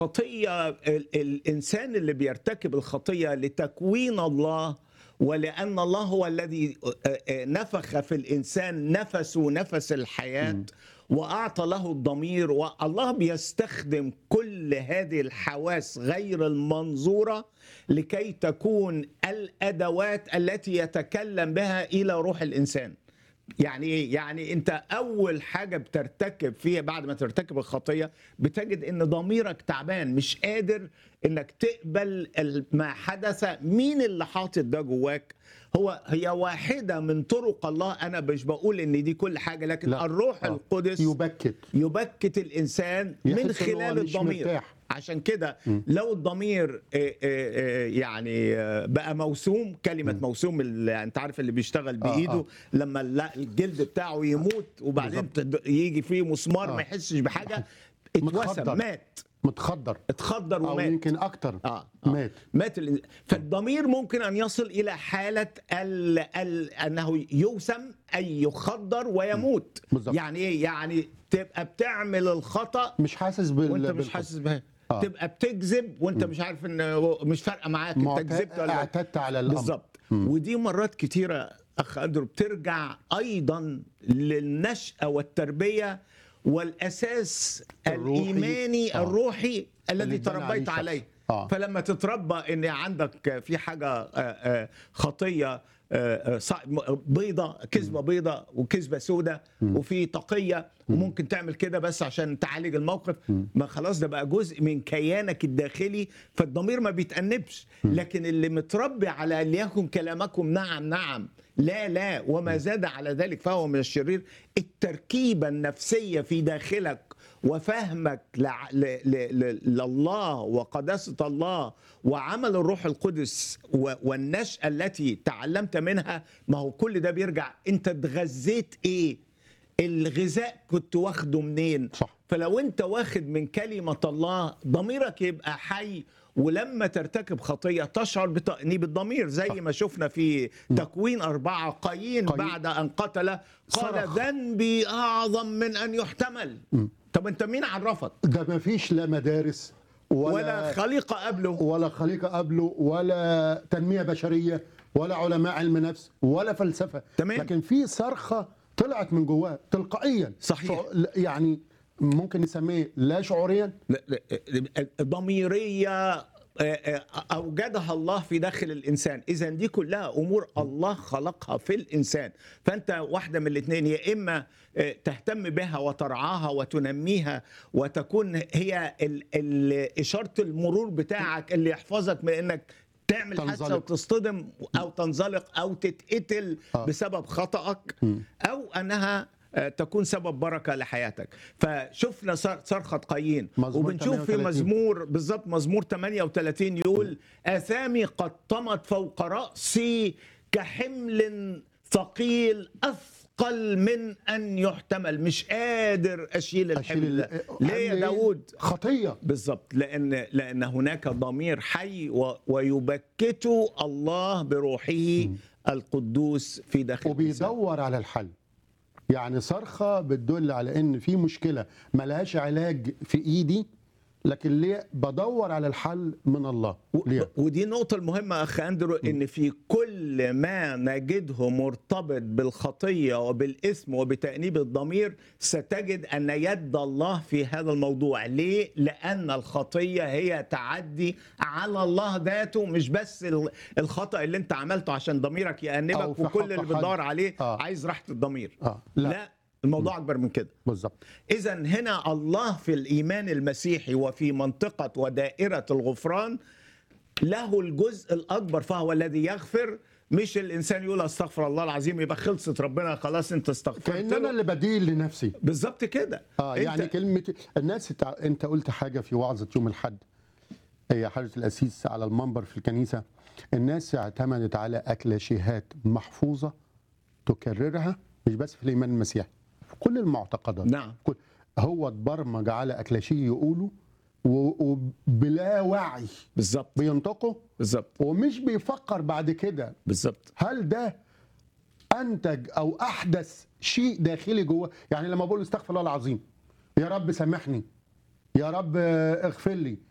الخطيه ال- الانسان اللي بيرتكب الخطيه لتكوين الله ولان الله هو الذي آه، آه، نفخ في الانسان نفسه نفس الحياه واعطى له الضمير والله بيستخدم كل هذه الحواس غير المنظوره لكي تكون الادوات التي يتكلم بها الى روح الانسان يعني ايه؟ يعني انت اول حاجه بترتكب فيها بعد ما ترتكب الخطيه بتجد ان ضميرك تعبان مش قادر انك تقبل ال- ما حدث مين اللي حاطط ده جواك هو هي واحده من طرق الله انا مش بقول ان دي كل حاجه لكن لا. الروح آه. القدس يبكت يبكت الانسان من يحس إن هو خلال مش الضمير مرتاح. عشان كده لو الضمير آه، آه، آه، يعني آه، بقى موسوم كلمه موسوم اللي انت عارف اللي بيشتغل بايده آه. لما الل- الجلد بتاعه يموت وبعدين تد- يجي فيه مسمار آه. ما يحسش بحاجه اتوسم متخدر. مات متخدر اتخدر او ومات يمكن اكتر آه. آه. مات مات الإنسان. فالضمير ممكن ان يصل الى حاله ال ال انه يوسم اي يخدر ويموت بالظبط. يعني ايه يعني تبقى بتعمل الخطا مش حاسس بال وانت مش بالخطأ. حاسس بها آه. تبقى بتكذب وانت مش عارف ان مش فارقه معاك انت معت- كذبت ولا لا. اعتدت على الامر بالظبط ودي مرات كتيره اخ اندرو بترجع ايضا للنشأة والتربيه والاساس الروحي. الايماني آه. الروحي الذي اللي اتبنى تربيت عليه عليه الشخص. آه. فلما تتربى ان عندك في حاجه آه، آه، خطيه آه، آه، صع- بيضة كذبة بيضة وكذبة سودة وفي تقية وممكن تعمل كده بس عشان تعالج الموقف ما خلاص ده بقى جزء من كيانك الداخلي فالضمير ما بيتأنبش لكن اللي متربي على ليكن كلامكم نعم نعم لا لا وما زاد على ذلك فهو من الشرير التركيبة النفسية في داخلك وفهمك لع- ل- ل- ل- لله وقداسة الله وعمل الروح القدس و- والنشأة التي تعلمت منها ما هو كل ده بيرجع انت اتغذيت ايه الغذاء كنت واخده منين صح. فلو انت واخد من كلمة الله ضميرك يبقى حي ولما ترتكب خطية تشعر بتأنيب الضمير زي ما شفنا في تكوين أربعة قايين قايين. بعد أن قتل قال صرخ. ذنبي أعظم من أن يحتمل طب أنت مين عرفك ده ما فيش لا مدارس ولا ولا خليقة قبله ولا خليقه قبله ولا تنميه بشريه ولا علماء علم نفس ولا فلسفه تمام. لكن في صرخه طلعت من جواه تلقائيا صحيح. شع- يعني ممكن نسميه لا شعوريا لا- لا- ضميرية آه، آه، أوجدها الله في داخل الإنسان إذا دي كلها أمور الله خلقها في الإنسان فأنت واحدة من الاثنين يا إما آه، تهتم بها وترعاها وتنميها وتكون هي ال- ال- إشارة المرور بتاعك اللي يحفظك من إنك تعمل حادثة تنزلق. وتصطدم أو تنزلق أو تتقتل آه. بسبب خطأك أو أنها آه، تكون سبب بركة لحياتك فشفنا صر- صرخة قايين مزمور وبنشوف في 38. مزمور بالظبط مزمور 38 يقول آثامي قد طمت فوق رأسي كحمل ثقيل أثقل من أن يحتمل مش قادر أشيل الحمل ده ليه يا حمل داود خطيه بالظبط لأن لأن هناك ضمير حي و- ويبكت الله بروحه القدوس في داخل الإنسان. وبيدور على الحل يعني صرخه بتدل على ان في مشكله ملهاش علاج في ايدي لكن ليه بدور على الحل من الله و- ليه ودي النقطة المهمة أخ أندرو إن في كل ما نجده مرتبط بالخطية وبالإثم وبتأنيب الضمير ستجد أن يد الله في هذا الموضوع ليه؟ لأن الخطية هي تعدي على الله ذاته مش بس ال- الخطأ اللي أنت عملته عشان ضميرك أو يأنبك في وكل حق اللي حد. بتدور عليه آه. عايز راحة الضمير آه. لا, لا. لا الموضوع أكبر من كده بالظبط إذا هنا الله في الإيمان المسيحي وفي منطقة ودائرة الغفران له الجزء الأكبر فهو الذي يغفر مش الإنسان يقول أستغفر الله العظيم يبقى خلصت ربنا خلاص أنت استغفرت كان انا له. اللي بديل لنفسي بالظبط كده اه أنت- يعني كلمه الناس تع... انت قلت حاجه في وعظه يوم الاحد هي حضره الاسيس على المنبر في الكنيسه الناس اعتمدت على اكلاشيهات محفوظه تكررها مش بس في الايمان المسيحي في كل المعتقدات نعم. كل هو اتبرمج على اكلاشيه يقوله و- وبلا وعي بالظبط بينطقه بالظبط ومش بيفكر بعد كده بالظبط هل ده انتج او احدث شيء داخلي جوه يعني لما بقول استغفر الله العظيم يا رب سامحني يا رب اغفر لي